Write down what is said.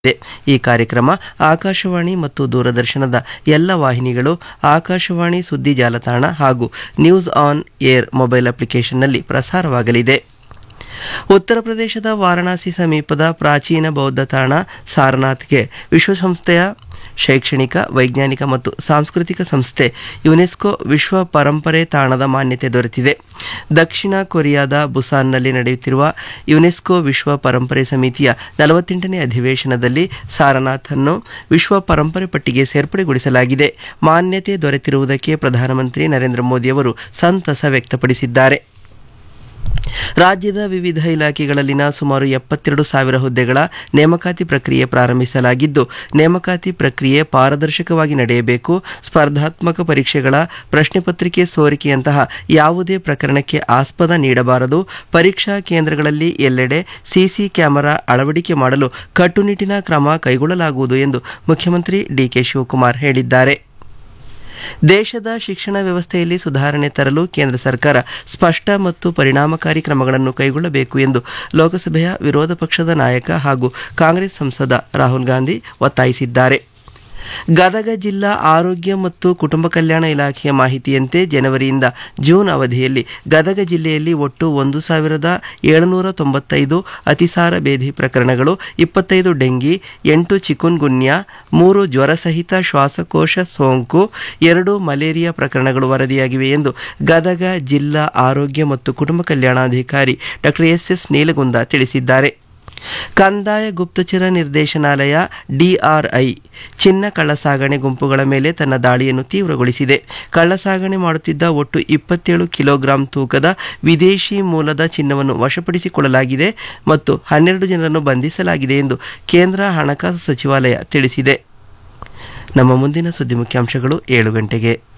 ಇದೆ ಈ ಕಾರ್ಯಕ್ರಮ ಆಕಾಶವಾಣಿ ಮತ್ತು ದೂರದರ್ಶನದ ಎಲ್ಲ ವಾಹಿನಿಗಳು ಆಕಾಶವಾಣಿ ಸುದ್ದಿ ಜಾಲತಾಣ ಹಾಗೂ ನ್ಯೂಸ್ ಆನ್ ಏರ್ ಮೊಬೈಲ್ ಅಪ್ಲಿಕೇಶನ್ನಲ್ಲಿ ಪ್ರಸಾರವಾಗಲಿದೆ ಉತ್ತರ ಪ್ರದೇಶದ ವಾರಣಾಸಿ ಸಮೀಪದ ಪ್ರಾಚೀನ ಬೌದ್ಧ ತಾಣ ಸಾರನಾಥ್ಗೆ ವಿಶ್ವಸಂಸ್ಥೆಯ ಶೈಕ್ಷಣಿಕ ವೈಜ್ಞಾನಿಕ ಮತ್ತು ಸಾಂಸ್ಕೃತಿಕ ಸಂಸ್ಥೆ ಯುನೆಸ್ಕೋ ವಿಶ್ವ ಪರಂಪರೆ ತಾಣದ ಮಾನ್ಯತೆ ದೊರೆತಿದೆ ದಕ್ಷಿಣ ಕೊರಿಯಾದ ಬುಸಾನ್ನಲ್ಲಿ ನಡೆಯುತ್ತಿರುವ ಯುನೆಸ್ಕೋ ವಿಶ್ವ ಪರಂಪರೆ ಸಮಿತಿಯ ನಲವತ್ತೆಂಟನೇ ಅಧಿವೇಶನದಲ್ಲಿ ಸಾರನಾಥನ್ನು ವಿಶ್ವ ಪರಂಪರೆ ಪಟ್ಟಿಗೆ ಸೇರ್ಪಡೆಗೊಳಿಸಲಾಗಿದೆ ಮಾನ್ಯತೆ ದೊರೆತಿರುವುದಕ್ಕೆ ಪ್ರಧಾನಮಂತ್ರಿ ನರೇಂದ್ರ ಮೋದಿಯವರು ಸಂತಸ ವ್ಯಕ್ತಪಡಿಸಿದ್ದಾರೆ ರಾಜ್ಯದ ವಿವಿಧ ಇಲಾಖೆಗಳಲ್ಲಿನ ಸುಮಾರು ಎಪ್ಪತ್ತೆರಡು ಸಾವಿರ ಹುದ್ದೆಗಳ ನೇಮಕಾತಿ ಪ್ರಕ್ರಿಯೆ ಪ್ರಾರಂಭಿಸಲಾಗಿದ್ದು ನೇಮಕಾತಿ ಪ್ರಕ್ರಿಯೆ ಪಾರದರ್ಶಕವಾಗಿ ನಡೆಯಬೇಕು ಸ್ಪರ್ಧಾತ್ಮಕ ಪರೀಕ್ಷೆಗಳ ಪ್ರಶ್ನೆ ಪತ್ರಿಕೆ ಸೋರಿಕೆಯಂತಹ ಯಾವುದೇ ಪ್ರಕರಣಕ್ಕೆ ಆಸ್ಪದ ನೀಡಬಾರದು ಪರೀಕ್ಷಾ ಕೇಂದ್ರಗಳಲ್ಲಿ ಎಲ್ಲೆಡೆ ಸಿಸಿ ಕ್ಯಾಮೆರಾ ಅಳವಡಿಕೆ ಮಾಡಲು ಕಟ್ಟುನಿಟ್ಟಿನ ಕ್ರಮ ಕೈಗೊಳ್ಳಲಾಗುವುದು ಎಂದು ಮುಖ್ಯಮಂತ್ರಿ ಡಿಕೆ ಶಿವಕುಮಾರ್ ಹೇಳಿದ್ದಾರೆ ದೇಶದ ಶಿಕ್ಷಣ ವ್ಯವಸ್ಥೆಯಲ್ಲಿ ಸುಧಾರಣೆ ತರಲು ಕೇಂದ್ರ ಸರ್ಕಾರ ಸ್ಪಷ್ಟ ಮತ್ತು ಪರಿಣಾಮಕಾರಿ ಕ್ರಮಗಳನ್ನು ಕೈಗೊಳ್ಳಬೇಕು ಎಂದು ಲೋಕಸಭೆಯ ವಿರೋಧ ಪಕ್ಷದ ನಾಯಕ ಹಾಗೂ ಕಾಂಗ್ರೆಸ್ ಸಂಸದ ರಾಹುಲ್ ಗಾಂಧಿ ಒತ್ತಾಯಿಸಿದ್ದಾರೆ ಗದಗ ಜಿಲ್ಲಾ ಆರೋಗ್ಯ ಮತ್ತು ಕುಟುಂಬ ಕಲ್ಯಾಣ ಇಲಾಖೆಯ ಮಾಹಿತಿಯಂತೆ ಜನವರಿಯಿಂದ ಜೂನ್ ಅವಧಿಯಲ್ಲಿ ಗದಗ ಜಿಲ್ಲೆಯಲ್ಲಿ ಒಟ್ಟು ಒಂದು ಸಾವಿರದ ಏಳುನೂರ ತೊಂಬತ್ತೈದು ಅತಿಸಾರ ಬೇಧಿ ಪ್ರಕರಣಗಳು ಇಪ್ಪತ್ತೈದು ಡೆಂಗಿ ಎಂಟು ಚಿಕುನ್ ಗುನ್ಯಾ ಮೂರು ಜ್ವರಸಹಿತ ಶ್ವಾಸಕೋಶ ಸೋಂಕು ಎರಡು ಮಲೇರಿಯಾ ಪ್ರಕರಣಗಳು ವರದಿಯಾಗಿವೆ ಎಂದು ಗದಗ ಜಿಲ್ಲಾ ಆರೋಗ್ಯ ಮತ್ತು ಕುಟುಂಬ ಕಲ್ಯಾಣಾಧಿಕಾರಿ ಡಾಕ್ಟರ್ ಎಸ್ ಎಸ್ ನೀಲಗುಂದ ತಿಳಿಸಿದ್ದಾರೆ ಕಂದಾಯ ಗುಪ್ತಚರ ನಿರ್ದೇಶನಾಲಯ ಡಿಆರ್ಐ ಚಿನ್ನ ಕಳ್ಳಸಾಗಣೆ ಗುಂಪುಗಳ ಮೇಲೆ ತನ್ನ ದಾಳಿಯನ್ನು ತೀವ್ರಗೊಳಿಸಿದೆ ಕಳ್ಳಸಾಗಣೆ ಮಾಡುತ್ತಿದ್ದ ಒಟ್ಟು ಇಪ್ಪತ್ತೇಳು ಕಿಲೋಗ್ರಾಂ ತೂಕದ ವಿದೇಶಿ ಮೂಲದ ಚಿನ್ನವನ್ನು ವಶಪಡಿಸಿಕೊಳ್ಳಲಾಗಿದೆ ಮತ್ತು ಹನ್ನೆರಡು ಜನರನ್ನು ಬಂಧಿಸಲಾಗಿದೆ ಎಂದು ಕೇಂದ್ರ ಹಣಕಾಸು ಸಚಿವಾಲಯ ತಿಳಿಸಿದೆ ನಮ್ಮ ಮುಂದಿನ ಸುದ್ದಿ ಮುಖ್ಯಾಂಶಗಳು ಏಳು ಗಂಟೆಗೆ